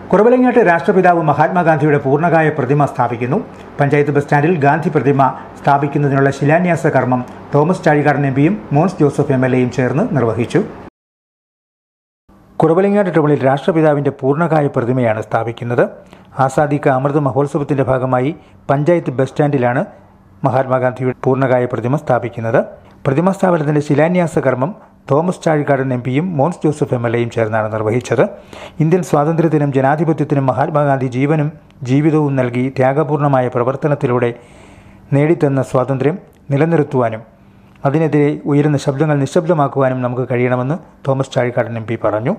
കുറവലങ്ങാട്ട് രാഷ്ട്രപിതാവ് മഹാത്മാഗാന്ധിയുടെ പൂർണ്ണകായ പ്രതിമ സ്ഥാപിക്കുന്നു പഞ്ചായത്ത് ബസ് സ്റ്റാൻഡിൽ ഗാന്ധി പ്രതിമ സ്ഥാപിക്കുന്നതിനുള്ള ശിലാന്യാസ കർമ്മം തോമസ് ചാഴികാടൻ എം പിയും മോൻസ് ജോസഫ് എം എൽ എയും ചേർന്ന് നിർവഹിച്ചു കുറവലങ്ങാട് ടൗണിൽ രാഷ്ട്രപിതാവിന്റെ പൂർണ്ണകായ പ്രതിമയാണ് സ്ഥാപിക്കുന്നത് ആസാദി കാ അമൃത മഹോത്സവത്തിന്റെ ഭാഗമായി പഞ്ചായത്ത് ബസ് സ്റ്റാൻഡിലാണ് മഹാത്മാഗാന്ധിയുടെ പൂർണ്ണകായ പ്രതിമ സ്ഥാപിക്കുന്നത് പ്രതിമ സ്ഥാപനത്തിന്റെ ശിലാന്യാസ കർമ്മം തോമസ് ചാഴിക്കാടൻ എം പിയും മോൻസ് ജോസഫ് എം എൽ എയും ചേർന്നാണ് നിർവഹിച്ചത് ഇന്ത്യൻ സ്വാതന്ത്ര്യത്തിനും ജനാധിപത്യത്തിനും മഹാത്മാഗാന്ധി ജീവനും ജീവിതവും നൽകി ത്യാഗപൂർണമായ പ്രവർത്തനത്തിലൂടെ നേടിത്തന്ന സ്വാതന്ത്ര്യം നിലനിർത്തുവാനും അതിനെതിരെ ഉയരുന്ന ശബ്ദങ്ങൾ നിശബ്ദമാക്കുവാനും നമുക്ക് കഴിയണമെന്ന് തോമസ് ചാഴിക്കാടൻ എം പി പറഞ്ഞു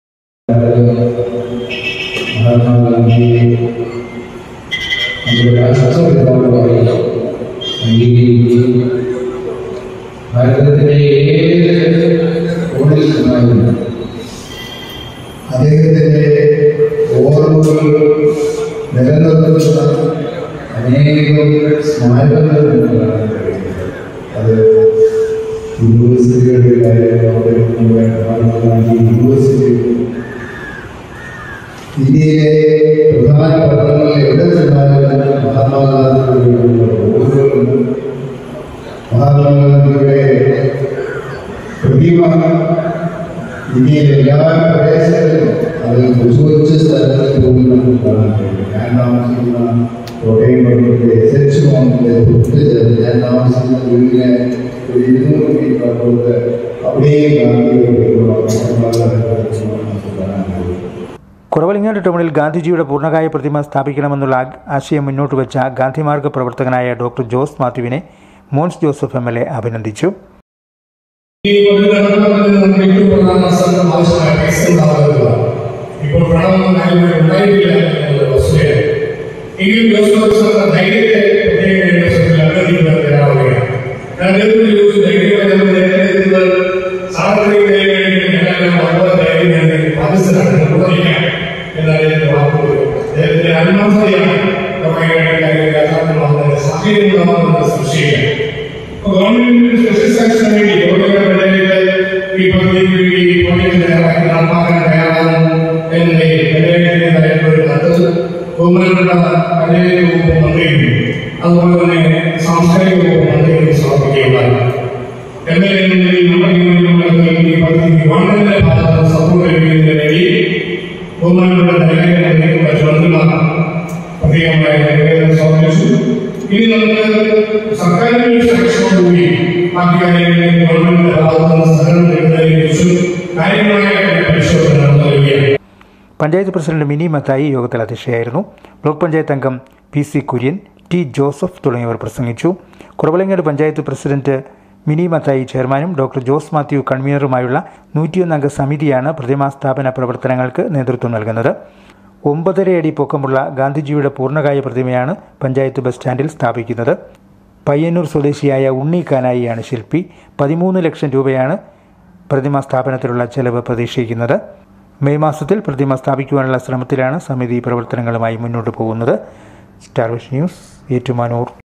മഹാത്മാഗാന്ധിയെ നമ്മുടെ രാഷ്ട്രപിതാവായി അംഗീകരിക്കുകയും ഭാരതത്തിൻ്റെ ഏത് കോണിൽ ചെന്നാലും അദ്ദേഹത്തിൻ്റെ ഓർമ്മകൾ നിലനിർത്തുന്ന അനേകം സ്മാരകങ്ങൾ നമുക്ക് കാണാൻ കഴിയുന്നത് അത് യൂണിവേഴ്സിറ്റികളുടെ കാര്യമാവട്ടെ നമ്മുടെ മഹാത്മാഗാന്ധി യൂണിവേഴ്സിറ്റി ഇന്ത്യയിലെ പ്രധാന പട്ടണങ്ങളിൽ എവിടെ ചെന്നാലും മഹാത്മാഗാന്ധിയുടെ ഓർമ്മകളുണ്ട് മഹാത്മാഗാന്ധിയുടെ പ്രതിമ ഇന്ത്യയിലെ എല്ലാ പ്രദേശങ്ങളിലും അത് കൊച്ചു കൊച്ചു സ്ഥലങ്ങളിൽ പോലും നമുക്ക് കാണാൻ കഴിയും ഞാൻ താമസിക്കുന്ന കോട്ടയം പട്ടണത്തിലെ എസ് എച്ച് മോണിലെ തൊട്ട് ചേർന്ന് ഞാൻ താമസിക്കുന്ന വീടിനെ ഒരു ഇരുന്നൂറ് മീറ്റർ അപ്പുറത്ത് അവിടെയും ഗാന്ധിയുടെ പ്രതിമ മഹാത്മാഗാന്ധിയുടെ പ്രതിമ നമുക്ക് കാണാൻ കഴിയും കുറവലിങ്ങാട് ടൗണിൽ ഗാന്ധിജിയുടെ പൂർണ്ണകായ പ്രതിമ സ്ഥാപിക്കണമെന്നുള്ള ആ- ആശയം മുന്നോട്ട് വെച്ച ഗാന്ധിമാർഗ പ്രവർത്തകനായ ഡോക്ടർ ജോസ് മാത്യുവിനെ Mons Joseph M L A അഭിനന്ദിച്ചു ഈ പൊതുഗതാഗതത്തിൽ നമുക്ക് ഏറ്റവും പ്രധാന സ്ഥലം ആവശ്യമായ പൈസ ഉണ്ടാവുക ഇപ്പോൾ പണം കാര്യങ്ങൾ ഉണ്ടായിട്ടില്ല എന്നുള്ള വസ്തുതയാണ് എങ്കിലും ജോസഫ് സാറിന്റെ ധൈര്യത്തെ പ്രത്യേക ദിവസത്തിൽ അഭിനന്ദിക്കുവാൻ തയ്യാറാവുകയാണ് ഞാൻ അദ്ദേഹത്തിന് ചോദിച്ചു ധൈര്യമായി നമ്മൾ നേരിടുന്നത് സാർവത്രിക ധൈര്യം ഞങ്ങളെല്ലാം വളരെ ധൈര്യം ബാധ്യസ്ഥരാണ് നിർവഹിക്കാം എന്ന് അദ്ദേഹത്തിന്റെ വാക്കുകൾ അദ്ദേഹത്തിന്റെ ആത്മാർത്ഥതയാണ് നമ്മുടെ കാര്യങ്ങൾ യാഥാർത്ഥ്യമാകുന്നതിന് സാഹചര്യങ്ങളാകുന്നത് സംശയിക്കാം ഗവൺമെന്റ് സ്പെഷ്യൽ സാക്ഷന് വേണ്ടി ഗവൺമെന്റ് പഞ്ചായത്ത് ഈ പദ്ധതിക്ക് വേണ്ടി ഈ പ്രോജക്ട് തയ്യാറാക്കി നടപ്പാക്കാൻ തയ്യാറാകും എന്ന നിലയിൽ പഞ്ചായത്തിൻ്റെതായിട്ടുള്ള ഒരു കത്ത് ബഹുമാനപ്പെട്ട പഞ്ചായത്ത് വകുപ്പ് മന്ത്രിയും അതുപോലെ തന്നെ സാംസ്കാരിക വകുപ്പ് മന്ത്രിയും സമർപ്പിക്കുകയുണ്ടായി എം എൽ എ നിലയിൽ നമ്മുടെ ഈ പദ്ധതിക്ക് ഗവൺമെന്റിന്റെ ഭാഗത്ത് സപ്പോർട്ട് ലഭിക്കുന്നതിന് വേണ്ടി ബഹുമാനപ്പെട്ട ധനകാര്യ മന്ത്രിയും മറ്റു മന്ത്രിമാർ പ്രത്യേകമായ നിവേദനം സമർപ്പിച്ചു ഇനി നമുക്ക് സർക്കാരിന്റെ സഹായത്തോടുകൂടി ബാക്കി കാര്യങ്ങളിൽ ഗവൺമെന്റിന്റെ ഭാഗത്തു നിന്ന് സഹകരണം ലഭിക്കുന്നതിനെക്കുറിച്ചും കാര്യമായ പരിശോധന നടന്നു വരികയാണ് പഞ്ചായത്ത് പ്രസിഡന്റ് മിനി മത്തായി യോഗത്തിൽ അധ്യക്ഷയായിരുന്നു ബ്ലോക്ക് പഞ്ചായത്ത് അംഗം P C Kurian T Joseph തുടങ്ങിയവർ പ്രസംഗിച്ചു കുറവലങ്ങാട് പഞ്ചായത്ത് പ്രസിഡന്റ് മിനി മത്തായി ചെയർമാനും ഡോക്ടർ ജോസ് മാത്യു കൺവീനറുമായുള്ള നൂറ്റിയൊന്നംഗ സമിതിയാണ് പ്രതിമാ സ്ഥാപന പ്രവർത്തനങ്ങൾക്ക് നേതൃത്വം നൽകുന്നത് ഒമ്പതര അടി പൊക്കമുള്ള ഗാന്ധിജിയുടെ പൂർണ്ണകായ പ്രതിമയാണ് പഞ്ചായത്ത് ബസ് സ്റ്റാൻഡിൽ സ്ഥാപിക്കുന്നത് പയ്യന്നൂർ സ്വദേശിയായ ഉണ്ണി കാനായിയാണ് ശില്പി പതിമൂന്ന് ലക്ഷം രൂപയാണ് പ്രതിമ സ്ഥാപനത്തിലുള്ള ചെലവ് പ്രതീക്ഷിക്കുന്നത് മെയ് മാസത്തിൽ പ്രതിമ സ്ഥാപിക്കുവാനുള്ള ശ്രമത്തിലാണ് സമിതി പ്രവർത്തനങ്ങളുമായി മുന്നോട്ട് പോകുന്നത് സ്റ്റാർ വിഷ് ന്യൂസ് ഏറ്റുമാനൂർ